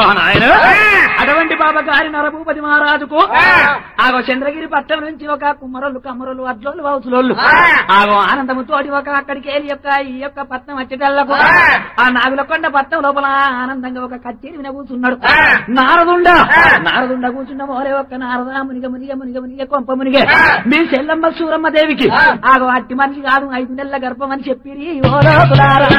అటువంటి బాబా గారి నరభూపతి మహారాజుకు ఆగో చంద్రగిరి పట్టణం నుంచి ఒక కుమ్మరోళ్ళు కమ్మరోళ్ళు వడ్లోళ్ళు వౌసులోళ్ళు ఆగో ఆనందము తోటి ఒక అక్కడికి వెళ్ళి యొక్క ఈ యొక్క పట్నం వచ్చేటల్లకు ఆ నాగులకొండ పట్నం లోపల ఆనందంగా ఒక కచ్చేరి విన కూర్చున్నాడు నారదుండ నారదుండ కూర్చున్న మోరే ఒక్క నారద మునిగ మునిగ మునిగ మునిగ కొంప మునిగే మీ చెల్లమ్మ సూరమ్మ దేవికి ఆగో అట్టి మనిషి కాదు ఐదు నెలల గర్భం అని చెప్పిరి ఓ లోకులారా.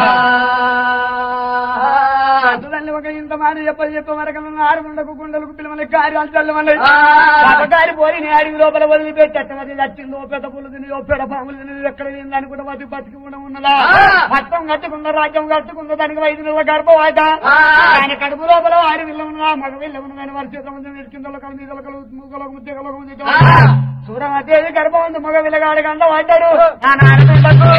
అటుదల్ని ఒక ఇంత మాట చెప్ప చెప్ప మరకలను ఆరుముండకు గుండెలకు పిల్లమని కార్యాలు చల్లమని పాపకారి పోయి నీ అడిగి లోపల వదిలిపెట్టి అట్టమది చచ్చింది ఓ పెద్ద పులు తిని ఓ పెద్ద పాములు తిని ఎక్కడ తింది అనుకుంటే బతి బతికి కూడా ఉన్నదా పట్టం కట్టుకున్న రాజ్యం కట్టుకున్న దానికి ఐదు నెలల గర్భవాత ఆయన కడుపు లోపల ఆరు విల్ల ఉన్నదా మగ విల్ల ఉన్నదని వారి చేత ముందు నిలిచిందో కలు మీదలకలు మూగలకు ముద్దెగలకు ముద్దె సూరమదేవి గర్భం ఉంది మగ విల్లగాడి గంట పడ్డాడు ఆ నారదుండకు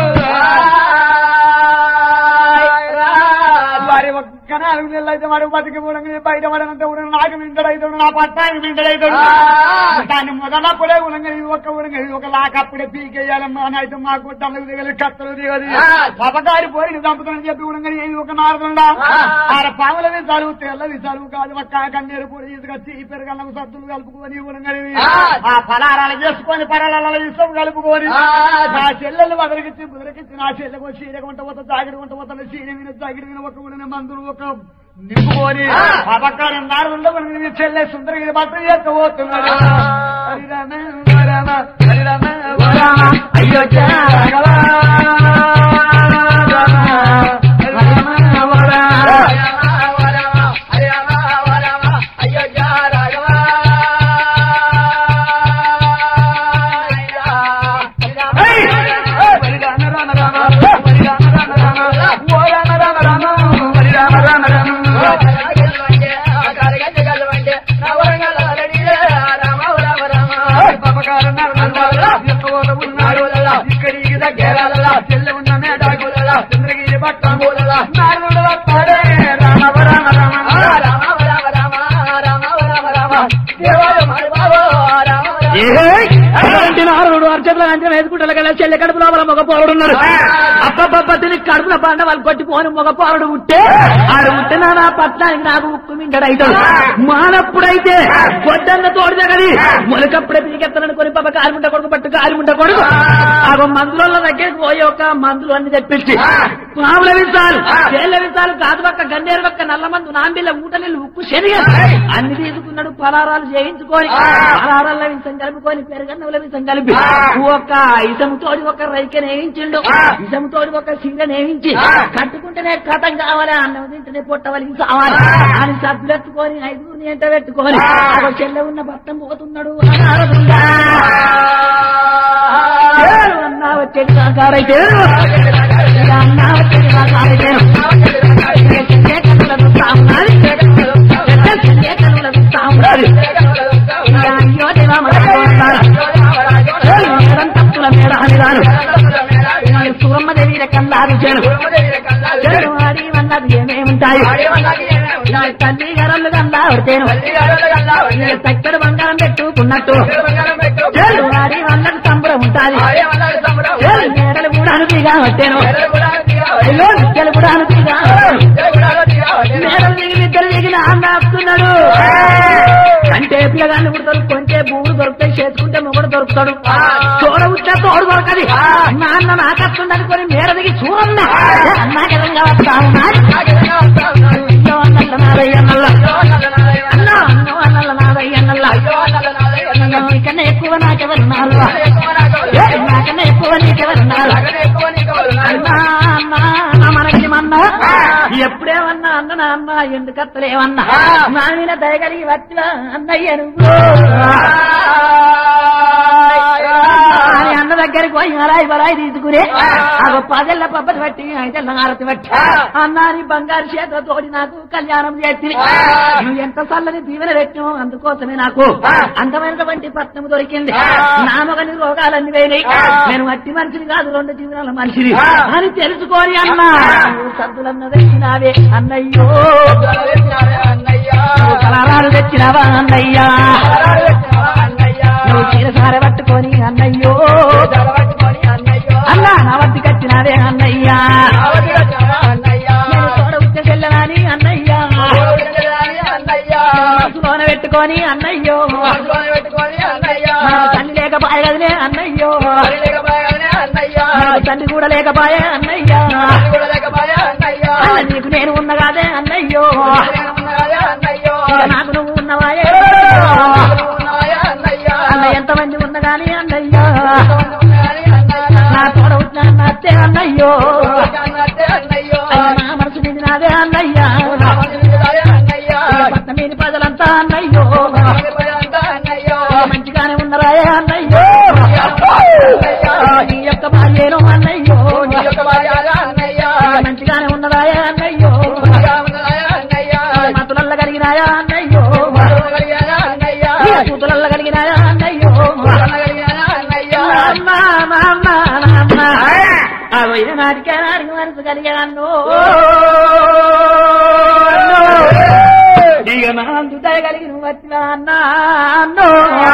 వారి ఒక్క నాలుగు నెలలు అయితే వాడు బతికి కూడా బయట పడనంత కూడా నాకు మింటడైతాడు నా పట్టానికి మింటడైతాడు దాన్ని మొదలప్పుడే ఉడంగా ఇది ఒక్క ఉడంగా ఇది ఒక లాకప్పుడే పీకేయాలమ్మా అని అయితే మా గుట్టలకు దిగలి కత్తలు దిగది పపకారి పోయి చంపుతానని చెప్పి ఉడంగా ఇది ఒక నారదుండా ఆడ పాముల విసాలు తెల్ల విసాలు కాదు ఒక్క కన్నీరు కూడా తీసుకొచ్చి ఈ పెరగల్లకు సత్తులు కలుపుకొని ఉడంగా ఆ ఫలారాలు చేసుకొని పరాల ఇష్టం కలుపుకొని నా చెల్లెలు వదలికిచ్చి బుదరికిచ్చి నా చెల్లెకు చీర కొంట పోత జాగిడి కొంట పోతాను చీర విన జాగిడి విన ఒక ఉడిన మందులు ఒక నింపుకొని అపకారం నారులో మనకి చెల్లె సుందరగిరి మాత్రం ఎక్కబోతున్నాడు హరిరామ వరామ హరిరామ వరామ అయ్యో జాగవా. రామ వరా. ఇక్కడికి దగ్గర చెల్లె ఉన్న మేడాకుల చంద్రగిరి పట్టం నాలుగు పడే రామ రామ రామ ఏయ్! అటువంటి నారదుడు అర్చకుల అంటే వేసుకుంటారు కదా చెల్లె కడుపు లోపల మగ పోరుడున్నాడు అబ్బబ్బబ్బ తిని కడుపుల పండ వాళ్ళు కొట్టిపోని మగ పోరుడు ఉంటే ఆడు ఉంటేనా నా పట్నానికి నాకు ఉక్కు మింగడైతాడు మానప్పుడైతే గొడ్డన్న తోడు జగది మొలకప్పుడే పీకెత్తనని కొని పాప కాలిముంట కొడుకు పట్టు కాలిముంట కొడుకు ఆగో మందుల దగ్గరికి పోయి ఒక మందులు అన్ని తెప్పించి పాముల విస్తాలు చేళ్ళ విస్తాలు కాదు పక్క గన్నేరు పక్క నల్ల మందు నాంబిల్ల ఊట నీళ్ళు ఉప్పు శనిగ అన్ని తీసుకున్నాడు పలారాలు చేయించుకొని పలారాల విషం కలుపుకొని పెరుగన్నవుల విషం కలిపి ఒక ఇసంతోడి ఒక రైక నేయించిండు ఇసంతోడి ఒక సింగ నేయించి కట్టుకుంటేనే కథం కావాలి అన్నం తింటేనే పొట్టవలికి కావాలి అని సబ్బులెత్తుకొని ఐదుగురిని ఎంట పెట్టుకొని ఒక చెల్లె ఉన్న భర్తం పోతున్నాడు అనారదుండా. చేరు అన్నా వచ్చేది కాకారైతే ఇలా అన్నా వచ్చేది కాకారైతే చెల్లె కన్నులకు సామునాది. చెల్లె కన్నులకు సామునాది. ఇలా అయ్యో దేవా మనకు వస్తారా? ఏయ్, మేడం తప్పుల మేడ అని రాను సూరమ్మ దేవి కల్లారు చేను చెడు ఆడి అన్నది ఏమేముంటాయి నా తల్లి గరళ్ళు కల్లా పడితేను చక్కడి బంగారం పెట్టుకున్నట్టు చెడు ఆడి అన్నది సంబరం ఉంటాది చెడు మేడలు కూడా అనుపిగా పట్టాను అయ్యో నిత్యలు కూడా అనుపిగా మేడలు దిగి నిద్ర దిగిన అన్న వస్తున్నాడు అంటే పిల్లగాన్ని పుడతాడు కొంటే భూములు దొరుకుతాయి చేసుకుంటే మొగడు దొరుకుతాడు తోడ ఉట్లా తోడు దొరకది నాన్న నాకత్తుందని కొని మేడ దిగి చూడన్నా అన్నాకెదంగా వస్తా ఉన్నాడు అయ్యో అన్నల్ల నాదయ్య అన్నల్ల అన్నా అన్నో అన్నల్ల నాదయ్య అన్నల్ల నీకన్నా ఎక్కువ నాకెవరున్నారు ఏ, నాకన్నా ఎక్కువ నీకెవరున్నారు అన్నా అన్నా అన్నా, మనకి మన్నా ఎప్పుడేమన్నా అన్న నా అన్న ఎందుకు అత్తలేమన్నా నా మీద దయగలిగి వచ్చిన అన్నయ్య నువ్వు అని అన్న దగ్గరికి పోయి అలాయి బలాయి తీసుకునే ఆ పదేళ్ల పబ్బతి బట్టి ఐదేళ్ల హారతి బట్టి అన్నాని బంగారు చేత తోడి నాకు కళ్యాణం చేసి నువ్వు ఎంత చల్లని దీవెన పెట్టినో అందుకోసమే నాకు అందమైనటువంటి పట్నం దొరికింది నా మగని రోగాలన్నీ పోయినాయి నేను మట్టి మనిషిని కాదు రెండు జీవనాల మనిషిని అని తెలుసుకొని అన్నా నువ్వు సద్దులన్న తెచ్చినావే అన్నయ్యో నువ్వు కలరాలు తెచ్చినావా అన్నయ్యా నువ్వు చీరసార పట్టుకొని అన్నయ్యో అన్నా నా వద్ద కట్టినావే అన్నయ్యా నేను తోడ ఉచ్చ చెల్లనాని అన్నయ్యా పెట్టుకొని అన్నయ్యో మనసులోనే పెట్టుకొని అన్నయ్య నాకు తల్లి లేకపాయ కదలే అన్నయ్యో మరి లేకపోయానే అన్నయ్య నాకు తండ్రి కూడా లేకపాయ అన్నయ్యా అది కూడా లేకపోయా అన్నయ్య అన్న నీకు నేను ఉన్న కాదే అన్నయ్యో నేను ఉన్నవాయా అన్నయ్యో ఇక నాకు నువ్వు ఉన్నవాయే నువ్వు ఉన్నవాయా అన్నయ్య అన్న ఎంతమంది ఉన్న గాని అన్నయ్యా ఎంతమంది ఉన్నారని అన్నయ్య నా తోడ వచ్చిన అత్తే అన్నయ్యో అన్నట్టే అన్నయ్యో అయ్య నా మనసు నిండి నాదే అన్నయ్యా రామని విజయాలే అన్నయ్య ఇక పట్నం మీది ప్రజలంతా అన్నయ్యో రామని భయంతా అన్నయ్యో ఇక మంచిగానే ఉన్నరాయే అన్నయ్యో నీ యొక్క భార్యేను అన్నయ్యో నీ యొక్క భార్యగా అన్నయ్య ఇక మంచిగానే ఉన్నదాయే అన్నయ్యో మంచిగా ఉన్నదాయా అన్నయ్య మతులల్ల కలిగినాయా అన్నయ్యో కలిగానా అన్నయ్య ఇక కూతులల్ల కలిగినాయా అన్నయ్యో కలిగానా అన్నయ్య నాన్న, నాన్న, నాన్న. అగో ఏ నాటికే నాటికి మనసు కలిగాను ఇక నా అందుతాయి కలిగి నువ్వు వచ్చినా అన్నాను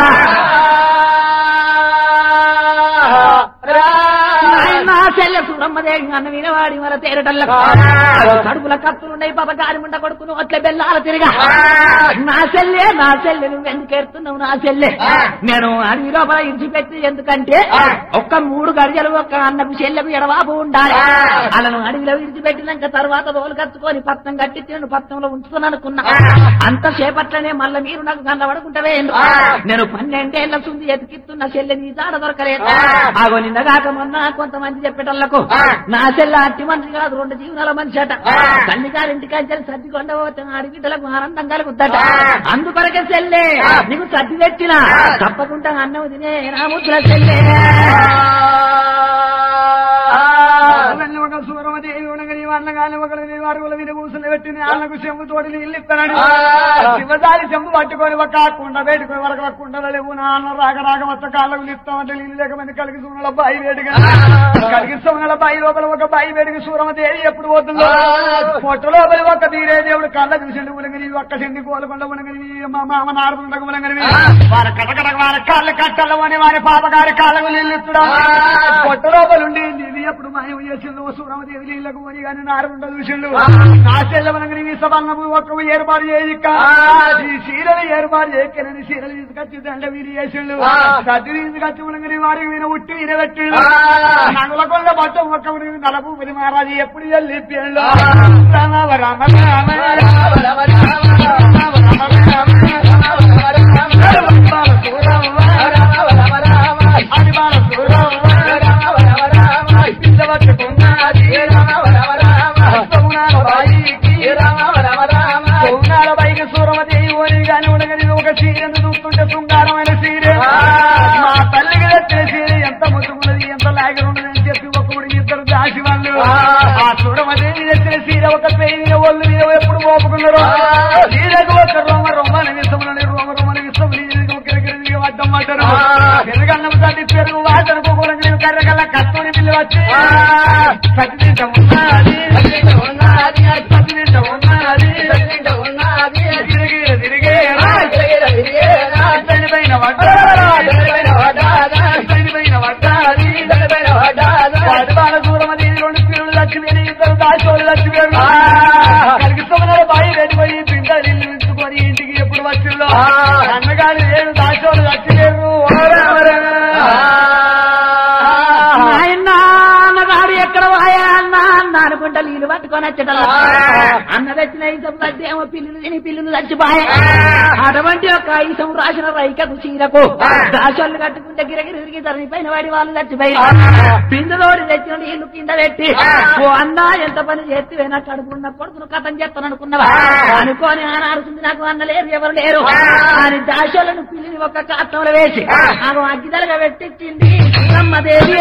నా చెల్లె చూడమ్మదేవి అన్న వినవాడి మన తేరటల్లకు కడుపుల కత్తులున్నాయి పాప గారి ముండ కొడుకును అట్లే బెల్లాల తిరిగా నా చెల్లె నా చెల్లె నువ్వు ఎందుకు ఎడుతున్నావు నా చెల్లె నేను అడవి లోపల ఇడిచిపెట్టి ఎందుకంటే ఒక్క మూడు గడియలు ఒక్క అన్నకు చెల్లెకు ఎడవాపు ఉండాలి అలను అడవిలో విడిచిపెట్టినాక తర్వాత రోజులు కట్టుకొని పత్నం కట్టి నేను పత్నంలో ఉంచుతాను అనుకున్నా అంత సేపట్లనే మళ్ళీ మీరు నాకు కన్నబడుకుంటవే నేను పన్నెండేళ్ల సుంది ఎతికిస్తున్న చెల్లె నీ జాడ దొరకలేదు ఆగో నిన్నగాక మొన్న కొంతమంది చెప్పేటోళ్లకు నా చెల్లె అట్టి మనిషి కాదు రెండు జీవనాల మనిషి అట తల్లి గారింటికి వచ్చి సర్ది కొండ పోతే ఆడిబిడ్డలకు ఆనందం కలుగుద్దట అందుకొరకే చెల్లె నీకు సర్ది పెట్టిన తప్పకుండా అన్నం తినే నా ముద్దుల చెల్లె వెళ్ళి ఒక సూరమదేవి ఉండగని అన్నగాని ఒకరిని వారుగుల మీద కూర్చుని పెట్టి అన్నకు చెంబు తోటి నీళ్ళు ఇస్తానని శివదారి చెంబు పట్టుకొని ఒక కుండ పెట్టుకొని వరకు ఒక కుండలు లేవు నా అన్న రాక రాక మొత్త కాళ్ళకు ఇస్తామంటే నీళ్ళు లేకమంది కలిగి సూనల బాయి వేడిగా కలిగి సూనల బాయి లోపల ఒక బాయి వేడికి సూరమదేవి ఎప్పుడు పోతుందో పొట్ట లోపల ఒక తీరే దేవుడు కళ్ళ చూసిండు ఉలగని ఒక్క చెండి కోలకొండ ఉలగని మా మామ నారదుండకు ఉలగని వారి కటకట వారి కాళ్ళు కట్టలు అని వారి పాపగారి కాళ్ళకు నీళ్ళు ఇస్తుడా పొట్ట లోపలుండి ఇది ఎప్పుడు మాయం చేసిండు సూరమదేవి నీళ్ళకు పోని కానీ నారదుండ చూసిండు నా చెల్లెవనగని ఈ సభంగము ఒక్క ఏర్పాటు చేయక ఈ చీరలు ఏర్పాటు చేయకనని చీరలు తీసుకొచ్చి దండ వీరి చేసిండు సర్ది తీసుకొచ్చి ఉనగని వారికి వీణ ఉట్టి వీణ పెట్టిండు నగుల కొండ పట్టం ఒక్క ఉనికి నలపు పది మహారాజు ఎప్పుడు వెళ్ళి పేళ్ళు రామ రామ రామ రామ అది బాల సూరమ్మ పిల్లవట్టుకున్నది సౌనాల బాయికి సౌనాల బాయికి సూరమదేవి ఓని గాని ఉండగని ఒక చీరను చూస్తుంటే శృంగారమైన చీర మా తల్లికి తెచ్చిన చీర ఎంత ముట్టుకున్నది ఎంత లాగి ఉన్నది అని చెప్పి ఒకడు ఇద్దరు దాసి వాళ్ళు ఆ సూరమదేవి తెచ్చిన చీర ఒక పెయి మీద ఒళ్ళు మీద ఎప్పుడు మోపుకున్నారు చీరకు ఒక రొమ్మ రొమ్మని విషములని రొమ్మ రొమ్మని విషములు ఒకరికి వడ్డం పడ్డారు పెరుగన్నం తల్లి పెరుగు వాటను కుక్కలని కర్రగల్ల కత్తుని పిల్లి వచ్చి సత్తింట ఉన్నది సత్తింట ఉన్నది తిరిగి తిరిగే చనిపోయిన వడ్డాది చనిపోయిన వడ్డాది పడబాల దూరం అది రెండు పిల్లలు లక్ష్మీ ఇద్దరు దాచోళ్ళు లక్ష్మీ కలిగిస్తున్నారు బాయి వెళ్ళిపోయి పిండి ఇల్లు ఉంచుకొని ఇంటికి ఎప్పుడు వచ్చిందో అన్నగారు ఏడు దాచోళ్ళు లక్ష్మీరు నాయనా అన్నగాడు ఎక్కడ వాయా అన్న అన్న అనుకుంటా నీళ్ళు పట్టుకొని వచ్చట అన్న తెచ్చిన ఈసం ఏమో పిల్లులు తిని పిల్లులు చచ్చిపోయా అటువంటి ఒక ఈసం రాసిన రైకకు చీరకు దాసోళ్ళు కట్టుకుంటే గిరగిరి తిరిగి తరిగిపోయిన వాడి వాళ్ళు చచ్చిపోయారు పిందులోడి తెచ్చిన నీళ్లు కింద పెట్టి ఓ అన్న ఎంత పని చేస్తే నా కడుపున్న కొడుకును కథం చేస్తాను అనుకున్నావా అనుకోని ఆనాడుతుంది నాకు అన్న లేరు ఎవరు లేరు అని దాసోళ్ళను పిల్లిని ఒక కాత్తంలో వేసి ఆమె అగ్గిదలుగా పెట్టించింది అమ్మదేవి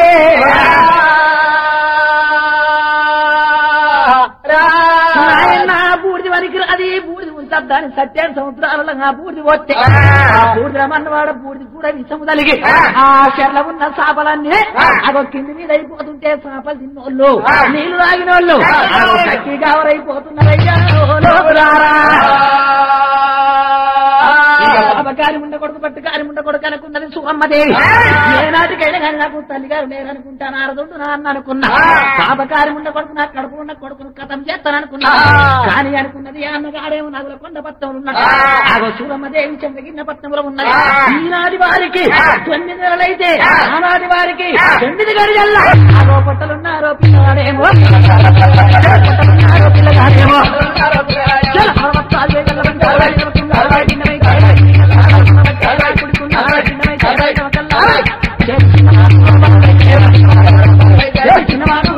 నాయన బూడిది వరకు అది బూడిది ఉంచద్దాని సత్యాన్ని సముద్రాలలో ఆ బూడిది పోతే ఆ బూడిద మన్నవాడ బూడిది కూడా విషము తలిగి ఆ చెర్ల ఉన్న చేపలన్నీ అగో కింది మీద అయిపోతుంటే చేపలు తిన్నోళ్ళు నీళ్లు తాగినోళ్ళు అగో కక్కి కావరైపోతున్నారయ్యా ఓ లోపులారా. ఇక పాపకారి ఉండ కొడుకు కొడుకు పట్టు కారి ముండ కొడుకు అనుకున్నది సుఖమ్మదేవి ఏనాటికైనా కానీ నాకు తల్లిగారు లేరనుకుంటాను ఆడదుండు నా అన్న అనుకున్నా పాపకారి ముండ కొడుకు నాకు కడుపు ఉన్న కొడుకును కథం చేస్తాను అనుకున్నా కానీ అనుకున్నది ఆ అన్నగాడేమో నగుల కొండ పట్టంలో ఉన్నాడు ఆగో సూరమ్మదేవి చంద్రగిన్న పట్టణంలో ఉన్నది ఈనాటి వారికి తొమ్మిది నెలలైతే ఆనాటి వారికి తొమ్మిది గడియల్లా ఆరో పట్టలున్నారో పిల్లగాడేమో పట్టలున్నారో పిల్లగాడేమో చల్ పర్వతాలు వేగలవంట వాడిన పిల్లగాడు చిన్నవై కాయలై కాయలై కుడుకున్నాడు చిన్నవై కాయలై కల్లా చేసిన చిన్నవాడు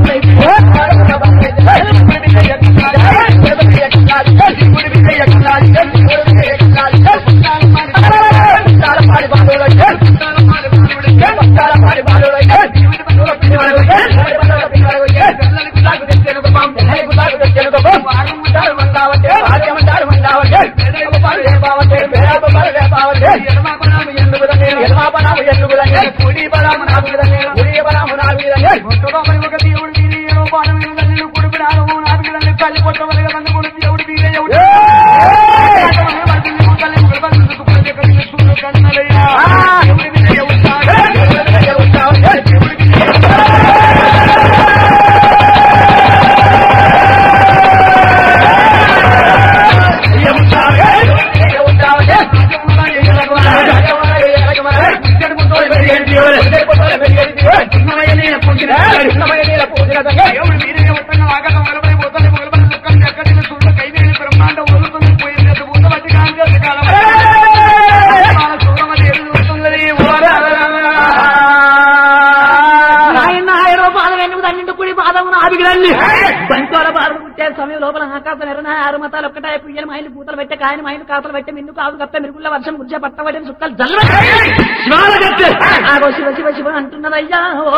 ఒక దేవుడు వీరి ఏమో పాడమైన తల్లిని కొడుకు నాగము నాలుగు తల్లి పొట్టవలగా బంధు కొడుకు దేవుడు వీరే ఎవడు నాయన ఆయిరో పాదం ఎన్నుకు తన్నిండు కుడి పాదం ఆదిగిరండి బంకోల బారుడు పుట్టే సమయం లోపల ఆకాశం ఎర్రన ఆరు మతాలు ఒక్కటాయి పుయ్యలు మైలు పూతలు పెట్టే కాయని మైలు కాతలు పెట్టే మిన్ను కాదు కప్పే మిరుగుల వర్షం గురిచే పట్టబడిన సుక్కలు జల్వ ఆగో శివ శివ శివ అంటున్నదయ్యా ఓ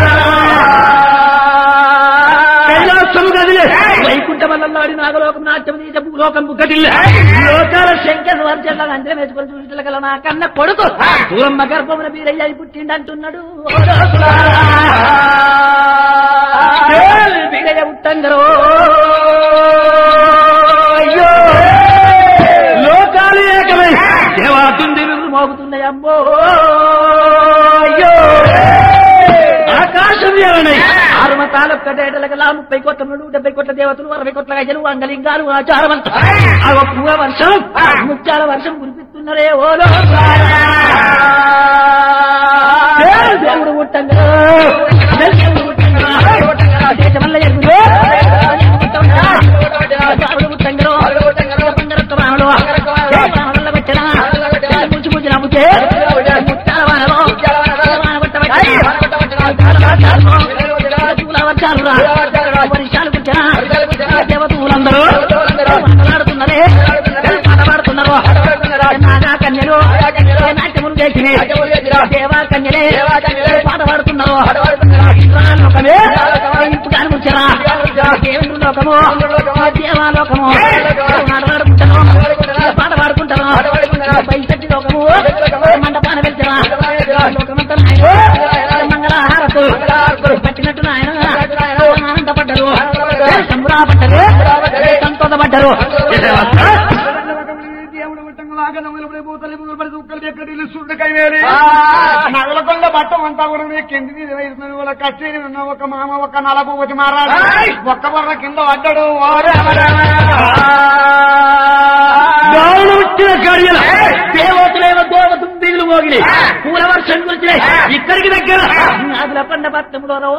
కైలాసము గదిలే వైకుంఠ వల్లలాడి నాగలోకం నాట్యం తీస భూలోకం బుగ్గటిల్ల లోకాల శంకర్ వర్జల్ల అందరం వేసుకొని చూసిన గల నా కన్న కొడుకు పూరమ్మ గర్భమున వీరయ్య పుట్టిండంటున్నాడు ఓ లోకులారా. ఏయ్ వీరయ్య పుట్టంగరో అయ్యో లోకాలు ఏకమై దేవాతుంది మోగుతున్నాయి అమ్మో అయ్యో ఆకాశం ఏమనై ఆరు మతాలు ఒక్కటేటలకలా ముప్పై కోట్ల నుండి డెబ్బై కోట్ల దేవతలు అరవై కోట్ల గజలు అంగలింగాలు ఆచారవంత ఆ ఒక్క వర్షం ముత్యాల వర్షం కురిపిస్తున్నరే ఓ దేవుడు పుట్టంగా దేవుడు పుట్టంగా దేశమల్ల ఎరుగులో దేవుడు పుట్టంగా బంగారత్వ వానలో వానలో పెట్టిన ముంచి ముంచి నమ్ముతే ముత్యాల వానలో వాన వర్షాలు కుట్టినా దేవతలందరూ మాట్లాడుతున్నారే పాట పాడుతున్నారు నాగా కన్యలు నాట్యములు చేసి దేవా కన్యలే పాట పాడుతున్నారు లోకమే ఇప్పుడు అనుకుంటారా దేవుడు లోకము దేవాలోకము మాట్లాడుకుంటారు పాట పాడుకుంటారు బయట లోకము మండపాన వెళ్తారా లోకమంతా నాయన మంగళహారతు పట్టినట్టు నాయన ఆనందపడ్డరు సంబరాపడ్డరు సంతోషపడ్డరు దేవుడు పుట్టంగా పూతలు పడి దుక్కలు ఎక్కడ సుడ్డకై వేరే నగలకొండ బట్టం అంతా కూడా నీ కింది మీద వేస్తున్నది వాళ్ళ కచేరి ఉన్న ఒక మామ ఒక నలభూపతి మారాడు ఒక్క బర్ర కింద పడ్డాడు ఓ రామ రామ గాలులు వచ్చిన గడియల దేవతలేమో దేవతుంబీలు మోగిలి పూల వర్షం కురిచినాయి ఇక్కడికి దగ్గర నాదుల పండ పట్టములో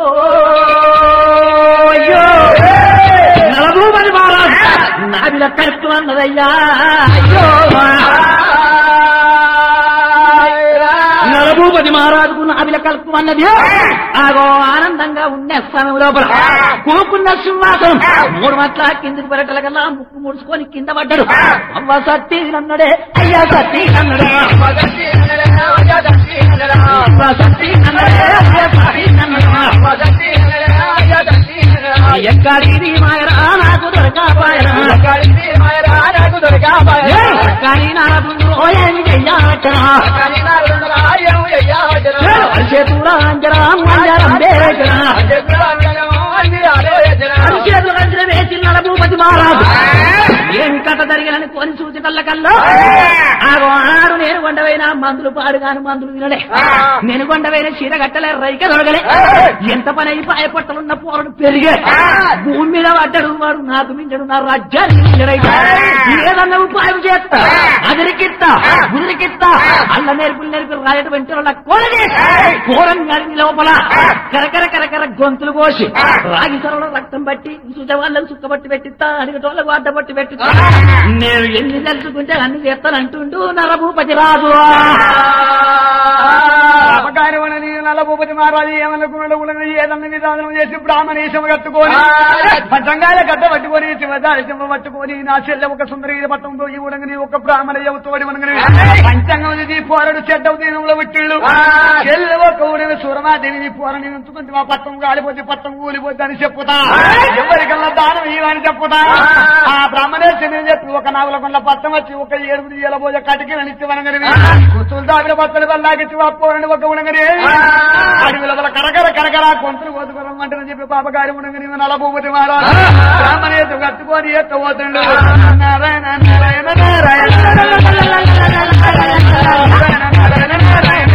అయ్యో నలభూమని మహారాజ్ నాదిల కలుపు అన్నదయ్యా అయ్యో నలభూపతి మహారాజుకు నాదిల కలుపు అన్నది ఆగో ఆనందంగా ఉండే సమయం లోపల కూకున్న సింహాసనం మూడు మట్ల కిందికి పెరటల కల్లా ముక్కు ముడుచుకొని కింద పడ్డాడు అవ్వ సత్తి అన్నడే అయ్యా సత్తి అన్నడే అవ్వ సత్తి అన్నడే అయ్యా సత్తి అన్నడే ఎక్కడిది మాయరా నాకు దొరకాపాయరా కానీ నా ముందు ఏమి చెయ్యాచరా చేతుడా అంజరా మంజరం బేజరా అరిచేతులు కంచిన వేసి నలభూపతి మహారాజు ఏమి కథ జరిగినని కొని చూసి కళ్ళకల్లో ఆగో ఆడు నేను కొండవైన మందులు పాడుగాను మందులు వినలే నేను కొండవైన చీర కట్టలే రైక దొరకలే ఎంత పని అయి పాయపట్టలున్న పోరడు పెరిగే భూమి మీద పడ్డాడు వాడు నాకు మించడు నా రాజ్యానికి మించడైతే ఏదన్నా ఉపాయం చేస్తా అదిరికిత్తా గుదిరికిత్తా అల్ల నేర్పులు నేర్పులు రాయటువంటి వాళ్ళ కోరది కోరం గారి లోపల కరకర కరకర గొంతులు కోసి రాగి సరళ రక్తం బట్టి చూసే వాళ్ళకి సుక్కబట్టి పెట్టిస్తా అడిగటోళ్ళకు అడ్డబట్టి పెట్టిస్తా నేను ఎన్ని తెలుసుకుంటే అన్ని చేస్తానంటుండు నరభూపతి రాజు అపకారమని నల్లభూపతి మహారాజు ఏమనుకున్నాడు ఉలగ ఏదన్న విధానం చేసి బ్రాహ్మణేశం కట్టుకొని పంచంగాల గడ్డ పట్టుకొని శివదారి సింహ పట్టుకొని నా చెల్లె ఒక సుందరి పట్టంతో ఈ ఉడంగని ఒక బ్రాహ్మణ తోడి ఉడంగని పంచంగం ఇది పోరడు చెడ్డ దీనంలో విట్టిళ్ళు చెల్లె ఒక ఉడని సురమాదేవి పోరని ఉంచుకుంటే మా పట్టం గాలిపోతే పట్టం కూలిపోతే అని చెప్పుతా ఎవరికల్లా దానం ఇవని చెప్పుతా ఆ బ్రాహ్మణేశ్వరి అని చెప్పి ఒక నాగుల కొండ పట్టం వచ్చి ఒక ఏడుగురు ఎలబోజ కటికి నిత్య వనగని కుతులు దావిన బట్టలు వల్లాగిచ్చి పోరని ఒక ఉడంగని అడవిల వల్ల కరకర కరకర కొంతులు కోతుకోరమ్మంటారని చెప్పి పాపగారి ఉండగని నలభూపతి మహారాజు బ్రాహ్మణేశ్వరు కట్టుకొని ఎత్తబోతుండు నారాయణ నారాయణ నారాయణ నారాయణ నారాయణ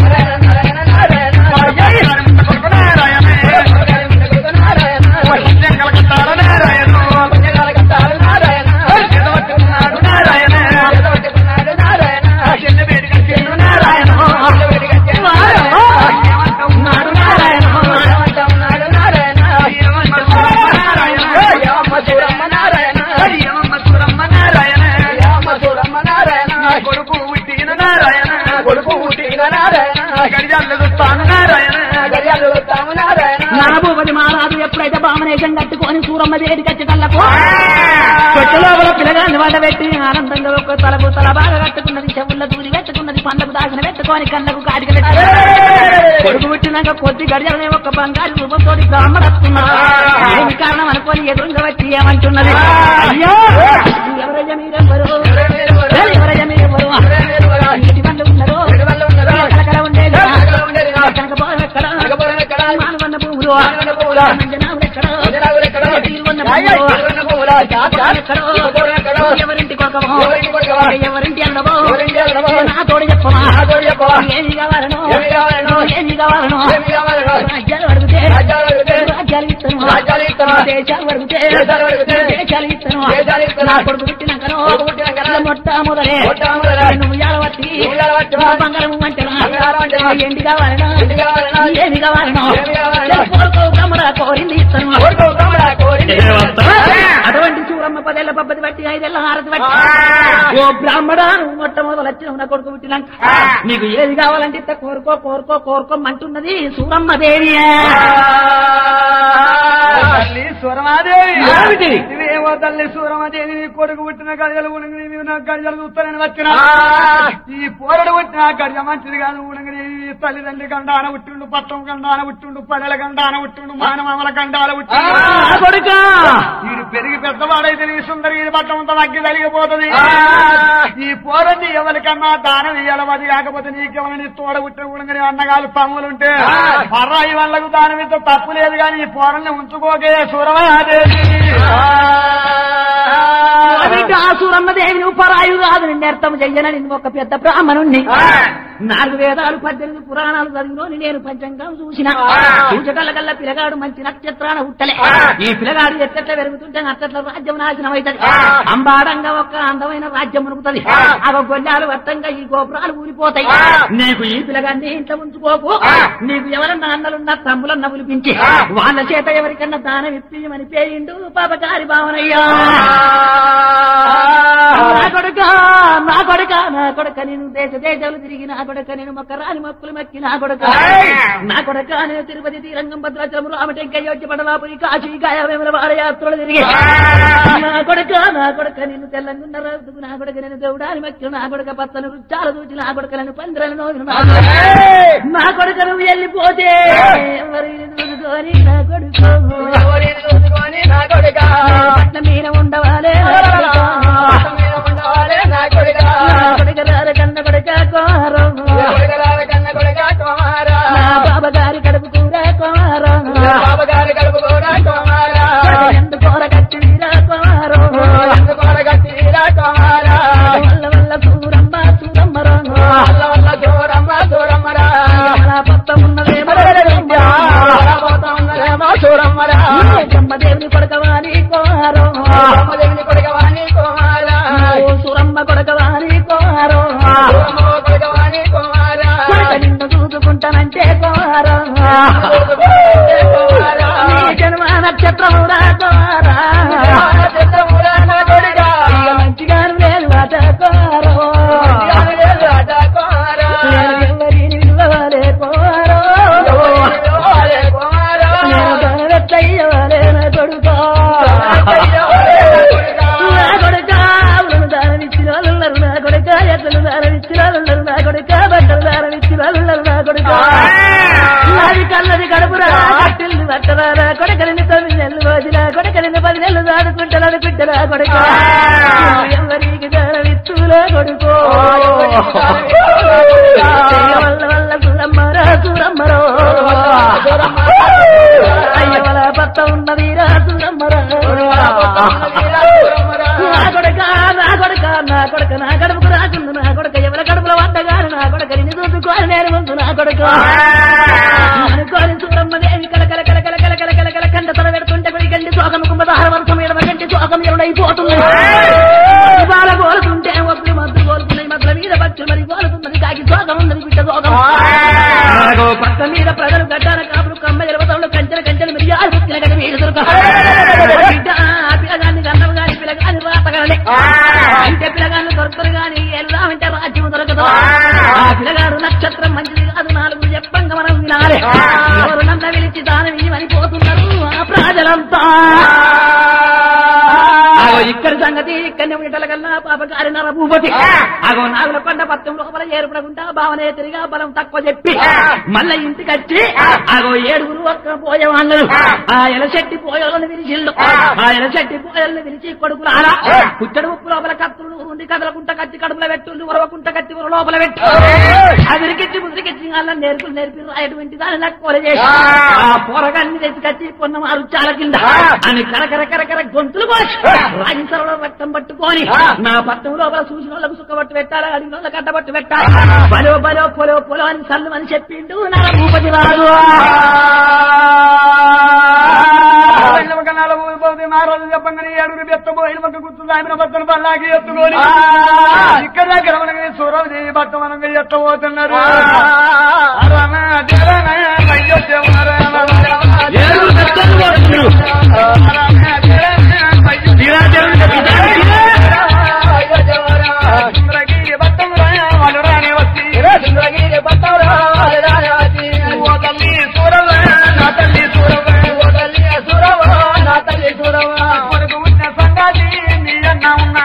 కొడుకు పుట్టిన నారాయణ కొడుకు పుట్టిన నారాయణ గడియాలు తాను నారాయణ గడియాలు తాము నారాయణ నరభూపతి మహారాజు ఎప్పుడైతే బామనేశం కట్టుకొని సూరమ్మ దేడి కచ్చి కళ్ళకు చెట్టు లోపల పిల్లగాన్ని వంట పెట్టి ఆనందంగా ఒక తలకు తల బాగా కట్టుకున్నది చెవుల్లో దూరి పెట్టుకున్నది పండ్లకు దాచిన పెట్టుకొని కళ్ళకు కాటిక పెట్టి కొడుకు పుట్టినాక కొద్ది గడియలనే ఒక బంగారు రూపంతో బ్రాహ్మణస్తున్నారు ఏమి కారణం అనుకొని ఎదురుగా వచ్చి ఏమంటున్నది అయ్యో ఎవరయ్యా మీరెవరు ఎవరయ్యా మీరెవరు ఇంటి పండు ఉన్నారు కలకల ఉండేది కనక పోవడం ఎక్కడ మానవన్న భూములు జనాలు ఎక్కడ తీరువన్న భూములు ఎక్కడో ఎవరింటి కొరకమో ఎవరింటి అన్నమో నా తోడు చెప్పమా ఏమి కావాలను ఏమి కావాలను రాజ్యాలు అడిగితే రాజ్యాలు ఇస్తాను దేశాలు అడిగితే దేశాలు ఇస్తాను నా కొడుకు పుట్టినాకను మొట్ట మొదలే నువ్వు యాలవత్తి బంగారం అంటనా ఏంటి కావాలను ఏమి కావాలను కోరుకో కమరా కోరింది ఇస్తాను అటువంటి చూడమ్మ పదేళ్ల పబ్బది బట్టి ఐదేళ్ల హారతి బట్టి ఓ బ్రాహ్మణ నువ్వు మొట్టమొదలు వచ్చిన నా కొడుకు పుట్టినాక నీకు ఏది కావాలంటే ఇత్త కోరుకో కోరుకో కోరుకోమంటున్నది సూరమ్మ దేవి తల్లి సూరమాదేవి ఏమిటి? ఇవేమో తల్లి సూరమాదేవి నీ కొడుకు పుట్టిన గడియలు ఉణంగి నీవు నా గడియలు చూస్తానని వచ్చిన ఈ పోరడు పుట్టిన గడియ మంచిది కాదు ఉణంగి తల్లిదండ్రి గండాన పుట్టిండు పట్టం గండాన పుట్టిండు పల్లెల గండాన పుట్టిండు మానమామల గండాల పుట్టిండు ఆ కొడుక వీడు పెరిగి పెద్దవాడైతే నీ సుందరి ఈ పట్టం అంతా తగ్గి తగిలిపోతుంది ఈ పోరని ఎవరికన్నా దానం ఇయ్యాలి కాకపోతే నీకెవరని తోడ పుట్టిన ఉణంగి అన్నగాలు తమ్ములుంటే పర్రాయి వాళ్ళకు దానం ఇంత తప్పు లేదు కానీ ఈ పోరల్ని ఉంచుకోకే సూరమాదేవి అవిటి ఆ సూరమ్మ దేవి నువ్వు పరాయు కాదు నిన్ను అర్థం చెయ్యనని నువ్వు ఒక పెద్ద బ్రాహ్మణుణ్ణి నాలుగు వేదాలు పద్దెనిమిది పురాణాలు చదివినోని నేను పంచంగం చూసిన చూచగల కల్లా పిల్లగాడు మంచి నక్షత్రాన ఉట్టలే ఈ పిల్లగాడు ఎట్లెట్ల పెరుగుతుంటే అట్లట్ల రాజ్యం నాశనం అవుతుంది అంబాడంగా ఒక అందమైన రాజ్యం మునుగుతుంది ఆ గొల్లాలు వట్టంగా ఈ గోపురాలు ఊరిపోతాయి నీకు ఈ పిల్లగాన్ని ఇంట్లో ఉంచుకోకు నీకు ఎవరన్నా అన్నలున్నా తమ్ములన్న పిలిపించి వాళ్ళ చేత ఎవరికన్నా దానం ఇప్పియమని పేరిండు పాపకారి భావనయ్యా నా కొడుక నా కొడుక నా కొడుక నేను దేశ దేశాలు తిరిగి నా కొడుక నేను మొక్క రాని మొక్కులు మొక్కి నా కొడుక నా కొడుక నేను తిరుపతి తీరంగం భద్రాచలం రామటెంకయ్య వచ్చి పడలాపురి కాశీ గాయవేముల వారయాత్రలు తిరిగి నా కొడుక నా కొడుక నిన్ను తెల్లంగున్న రోజుకు నా కొడుక నేను దేవుడాని మొక్కి నా కొడుక పచ్చని రుచాలు చూచి నా కొడుక నేను పందిరను నోవిన నా కొడుక నువ్వు వెళ్ళిపోతే ఎవరి చూసుకొని నా కొడుకు పట్ల మీద ఉండవాలే నా కొడుక కొడుక రార కన్న కొడుక కోరం నా బాబా గారి కడుపు కూర కోరం ఎందుకు కోర కట్టి కోరం కొడకవాని కోరో భగవాని కుమారా కొడక నిన్ను చూసుకుంటానంటే కోరో నీ జన్మ నక్షత్రమురా కోరా చిత్తమురా నా కొడుకా ఇక మంచిగా లేదు అట కోరో నేను ఎవరిని విలువలే కోరో నేను గణరత్తయ్యవలే నా కొడుకో నా కొడుక అవును దానమిచ్చిన వాళ్ళు ఉన్నారు నా కొడుక ఎట్లను దానమిచ్చిన వాళ్ళు ఉన్నారు నా కొడుక బట్టలు దానమిచ్చిన వాళ్ళు ఉన్నారు నా కొడుక నాది కన్నది కడుపురా కట్టిల్ని పట్టరా నా కొడుకని తొమ్మిది నెలలు రోజుల కొడుకని పది నెలలు దాడుకుంటారా బిడ్డరా కొడుక ఎవరికి దానమిచ్చులే కొడుకో వల్ల వల్ల సురమ్మరా సురమ్మరో అయ్య వల పట్ట ఉన్నది రా సురమ్మరా నా కొడక నా కొడక నా కొడక నా కడుపుకు రాకుండు నా కొడక ఎవరి కడుపులో వంటగాను నా కొడక నిన్ను చూసుకోని నేను ముందు నా కొడక అనుకోని చూడమ్మ దేవి కల కల కల కల కల కల కల కల కంట తల పెడుతుంటే కొడి గంటి శోకం కుంభదార వర్షం ఎడమ గంటి శోకం ఎరుడైపోతుంది బాల కోలుతుంటే ఒప్పుడు మద్దు కోలుతున్నాయి మద్దుల మీద పచ్చు మరి కోలుతున్నది కాకి శోకం ఉన్నది బిడ్డ శోకం ఆగో పక్క మీద ప్రజలు గడ్డాల కాపులు కమ్మ జరపతంలో కంచెల కంచెలు మిరియాలు పుట్టిన గడి మీద దొరక బిడ్డ ఆ పిల్లగాన్ని గంధం గాని పిల్లగాని రాతగానే అంటే పిల్లగాన్ని దొరకరు గాని వెళ్దామంటే రాజ్యం దొరకదు ఆ పిల్లగాడు నక్షత్రం మంచిది కాదు నాలుగు చెప్పంగా మనం వినాలి ఎవరు నన్న పిలిచి దానం ఇవ్వని పోతున్నారు ఆ ప్రజలంతా ఆగో ఇక్కడ సంగతి ఇక్కడనే ఉండటల కన్నా పాపకారి నర భూపతి ఆగో నాగుల కొండ పత్రం లోపల ఏర్పడకుండా భావన తిరిగా బలం తక్కువ చెప్పి మళ్ళా ఇంటికి వచ్చి ఆగో ఏడుగురు ఒక్క పోయేవాళ్ళు ఆ ఎలశెట్టి పోయేవాళ్ళని విరిచిల్లు ఆ ఎలశెట్టి పోయేళ్ళని విరిచి కొడుకులు అలా కుచ్చడు ఉప్పు లోపల కత్తులు ఉండి కదలకుంట కత్తి కడుపుల పెట్టు ఉరవకుంట కత్తి ఉర లోపల పెట్టు అదిరికిచ్చి ముదిరికిచ్చి వాళ్ళని నేర్పులు నేర్పి రాయటువంటి దాన్ని నాకు కూర చేసి ఆ పోరగాన్ని తెచ్చుకొచ్చి పొన్న మారు చాల కింద అని కరకర కరకర గొంతులు కోసి రాజసరలో రక్తం పట్టుకొని నా పట్టం లోపల చూసిన వాళ్ళకు సుఖపట్టు పెట్టాలి అడిగిన వాళ్ళకి అడ్డపట్టు పెట్టాలి బలో బలో పొలో పొలో అని సల్లు అని చెప్పిండు నా భూపతి రాజు మహారాజు చెప్పంగానే ఏడుగురు ఎత్తబోయిన ఒక గుర్తు ఆయన భర్తను పల్లాకి ఎత్తుకొని ఇక్కడ దగ్గర మనకి సూరవదేవి భర్త మనకి ఎత్తబోతున్నారు రమ జరమ అయ్యో శివరమ ఏడుగురు భక్తులు పోతున్నారు. రమ జరమ అయ్యో సుందరగిరి భర్తము వాళ్ళు రాని వచ్చి ఓ తల్లి సూరవ నా తల్లి సూరవ కొడుకు ఉన్న సంగాతి నీ అన్న ఉన్నా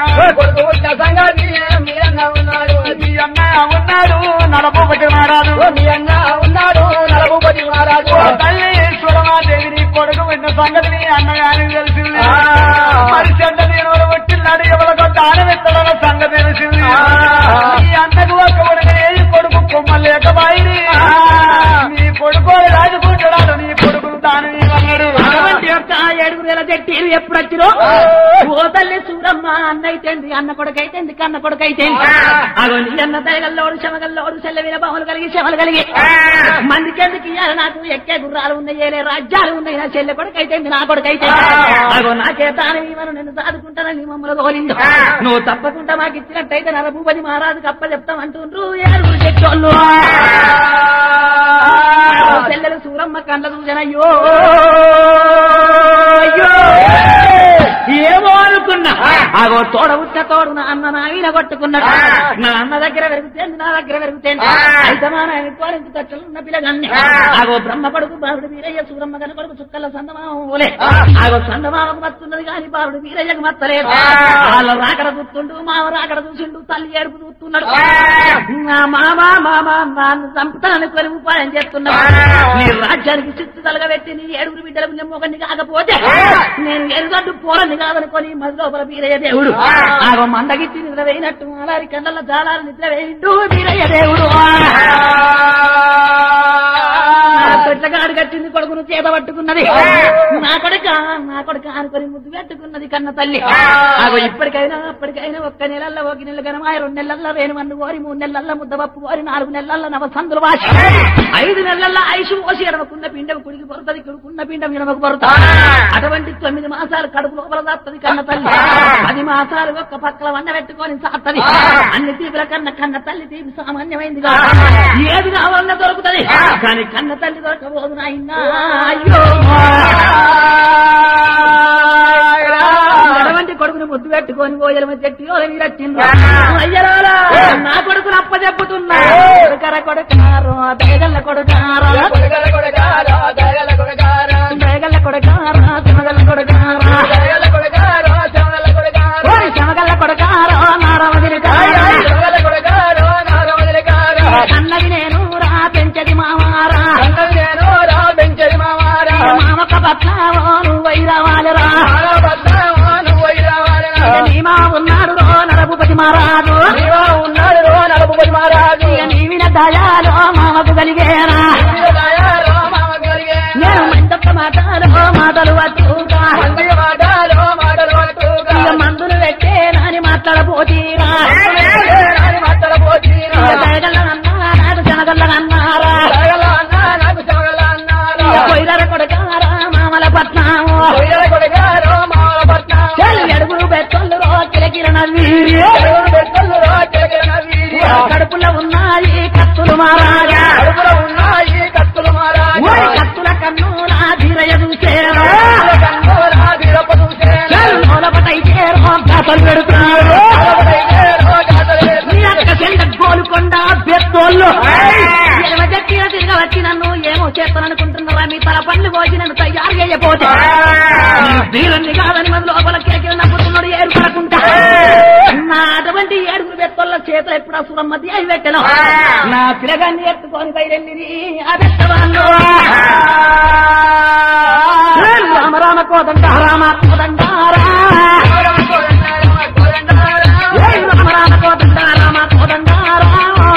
మీ అన్న ఉన్నాడు నడపబట్టి మారాడు ఓ తల్లి సురమాదేవిని కొడుకు విన్న సంగతి నీ అన్నగాని తెలిసింది మరి చెడ్డ నేను వచ్చిన్నాడు ఎవరికో దానం ఎత్తడన్న సంగతి తెలిసింది నీ అన్నకు ఒక ఉడగనే కొడుకు కొమ్మ లేకబాయి నీ కొడుకు రాజుకుంటున్నాడు నీ కొడుకును దానం ఇవ్వన్నాడు అటువంటి యొక్క ఏడుగురు ఎలా చెట్టీలు ఎప్పుడు వచ్చిరో ఓ తల్లి సూరమ్మ అన్నైతేంది అన్న కొడుకైతేంది కన్న కొడుకైతేంది అగో నీ అన్న దయగల్లోడు శమగల్లోడు సెల్లవిన బావులు కలిగి శమలు కలిగి మందికి ఎందుకు ఇయ్యాలి నాకు ఎక్కే గుర్రాలు ఉన్నాయి ఏలే రాజ్యాలు ఉన్నాయి నా చెల్లె కొడుకైతేంది నా కొడుకైతే అగో నాకే దాని ఇవ్వను నిన్ను దాదుకుంటానని మమ్మల్ని తోలిండు నువ్వు తప్పకుండా మాకు ఇచ్చినట్టయితే నర భూపతి మహారాజుకి అప్ప చెప్తామంటుండ్రు ఏడుగురు చెట్టోళ్ళు చెల్లెలు సూరమ్మ కండ్ల చూసనయ్యో అయ్యో ఏమో అనుకున్నా అగో తోడ ఉట్ట తోడు నా అన్న నా వీణ కొట్టుకున్నాడు నా అన్న దగ్గర పెరుగుతేంది నా దగ్గర పెరుగుతేంది అయితే మా నాయన కోరింటి తట్టలు ఉన్న పిల్లగాన్ని అగో బ్రహ్మ కొడుకు బాలుడు వీరయ్య సూరమ్మ గన కొడుకు చుక్కల సందమామూలే అగో సందమామకు మత్తున్నది కానీ బాలుడు వీరయ్యకు మత్తలేదు వాళ్ళ రాకడ చూస్తుండు మావ రాకడ చూసిండు తల్లి ఏడుపు చూస్తున్నాడు నా మామ మామ నాన్ను చంపుతానని కొని ఉపాయం చేస్తున్నాడు నీ రాజ్యానికి చిత్తు తలగబెట్టి నీ ఏడుగురు బిడ్డలకు నిమ్మొకని కాకపోతే నేను ఎరుగడ్డు పోరని కాదనుకొని మధులోపల వీరయ్య దేవుడు ఆగో మందగిచ్చి నిద్ర వేయినట్టు అలారి కండల జాలాలు నిద్ర వేయిండు వీరయ్య దేవుడు చెట్లగా అడుగట్టింది కొడుకును చేత పట్టుకున్నది నా కొడుక నా కొడుక అనుకొని ముద్దు పెట్టుకున్నది కన్న తల్లి అగో ఇప్పటికైనా అప్పటికైనా ఒక్క నెలల్లో ఒక నెల గనమాయ రెండు నెలల్లో రేణుమన్ను కోరి మూడు నెలల్లో ముద్దపప్పు కోరి నాలుగు నెలల్లో నవసందులు వాసి ఐదు నెలల్లో ఐసు పోసి ఎడమకున్న పిండం కుడికి పొరుతుంది కుడుకున్న పిండం ఎడమకు పొరుతుంది అటువంటి తొమ్మిది మాసాలు కడుపు లోపల దాత్తది కన్న తల్లి పది మాసాలు ఒక్క పక్కల వండ పెట్టుకొని సాత్తది అన్ని తీపుల కన్న కన్న తల్లి తీపి సామాన్యమైంది కాదు. ఏది కావాలన్నా దొరుకుతది కానీ కన్న తల్లి దొరకబోదు నాయనా అయ్యో ఎటువంటి కొడుకుని ముద్దు పెట్టుకొని పోయల చెట్టు వీరచ్చిండ్రు అయ్యరాలా నా కొడుకును అప్ప చెప్పుతున్నా కొడుకర కొడుకారో దయగల్ల కొడుకారో కొడగల కొడగారా దయగల కొడగారా దయగల్ల కొడుకారా శమగల్ల కొడుకారా దయగల కొడగారా చవగల కొడగారా ఓరి శమగల్ల కొడుకారో నారవదిరి చవగల కొడగారా నారవదలగారా అన్నది నేను రా పెంచది మావారా అన్నది నేను రా పెంచది మావారా మామక పట్లావో నువ్వు వైరవాలరా ఆరా బద్దావా నువ్వు వైరావాలనా నీ మా ఉన్నాడు రో నరభూపతి మహారాజు నీవా ఉన్నాడు రో నలుపుపతి మహారాజు ఇక నీ విన దయాలో మామకు కలిగేరా దయాలో మామ కలిగే నేను మందొక్క మాటలో మాటలు పట్టుగా మందియ మాటలో మాటలు పట్టుగా ఇక మందులు పెట్టే నాని మాట్లాడపోతీరా రాని మాటల పోతీరా ఇక దయగల్ల అన్నారా నాకు జనగల్ల అన్నారా దయగల అన్నా నాకు చవగల అన్నారా ఇక కొయ్యర కొడకారా మామల పట్నాము కొయ్యల కొడగారో మామల పట్నం చెల్లి అడుగులు పెట్టొల్లు రో కిలకిరణ వీరి చెరువులు పెట్టులు రో చెరగిన వీర్య కడుపులో ఉన్నాయి కత్తులు మారాజా కడుపులో ఉన్నాయి కత్తులు మహారాజు ఓరి కత్తుల కన్నుల ధీరయ చూసేరా కన్నులా వీరప్ప చూసేనా లోలపటైతే కథలు పెడుతున్నారు నీ అక్క చెండ గోలుకొండ బెత్తోళ్ళు ఎడమజక్కిన తిరిగి వచ్చి నన్ను ఏమో చేస్తాననుకుంటున్నారా మీ తల పండ్లు కోసి నన్ను తయారు చేయపోతే వీరుణ్ణి కాదని మన లోపల కేకలు నవ్వుతున్నాడు ఏరు పడకుండా నా అటువంటి ఏడుగురు బెత్తోళ్ళ చేతులు ఎప్పుడు అసురం మధ్య అయి పెట్టను నా పిల్లగాన్ని ఎత్తుకొని బయలుదేరి అదెత్తవాళ్ళు రామ రామ కోదండ రామ కోదండారా ఏయ్ రామ రామ కోదండ రామ కోదండారా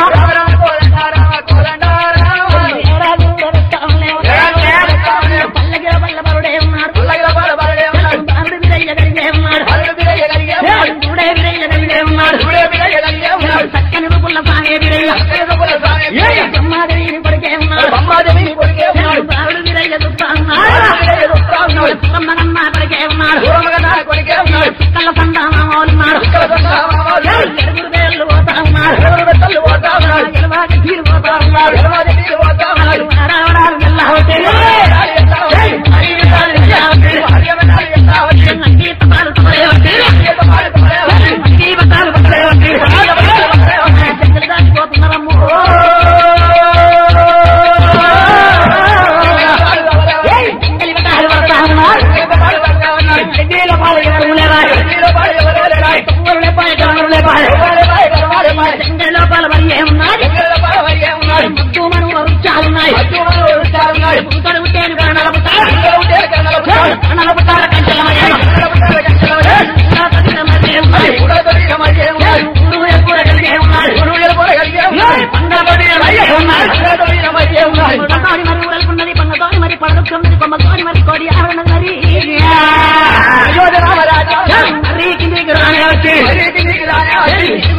పల్లకిల పల్ల బరుడే ఉన్నాడు బాలుడు విరయ్య గడిగే ఉన్నాడు చూడే విరయ్య గడిగే ఉన్నాడు చక్కని రూపుల్ల సాగే విరయ్య ఏయ్ బ్రహ్మాదేవిని కొడుకే ఉన్నాడు బాలుడు విరయ్య దుఃఖ ఉన్నాడు బ్రహ్మగన్న కొడుకే ఉన్నాడు కళ్ళ సంధానాలు ఉన్నాడు ఏయ్ ఎరుగురు వేళ్ళు పోతా ఉన్నాడు ఎలవాకి తీరు పోతా ఉన్నాడు ఆడవడాలు ఎల్లా హోటల్ ఏయ్ సంగీత పాలు తమరే హోటల్ సంగీత పాలు తమరే హోటల్ చెక్కలు దాటిపోతున్నారమ్ము ఏయ్ చెక్కలు కాలు పడతా ఉన్నారు చెక్కల పాలు ఎవరు లేరారు ఊరులే పాయ గమరులే పాయ చెక్కల లోపాల మరి ఏమున్నాడు ముద్దు మనువుల వృక్షాలున్నాయి పూతడు ఉట్టేను కూడా నలుపుతారు నలుపుతారు కంచెల ఊరు ఎక్కువ కలిగే ఉన్నాడు పంగబడి ఉన్నాడు పంగతోని మరి ఊరలుకున్నది పంగతోని మరి పడదుకున్నది కొమ్మతోని మరి కోడి ఆరున్నది మరి మరి కిందికి రానే వచ్చి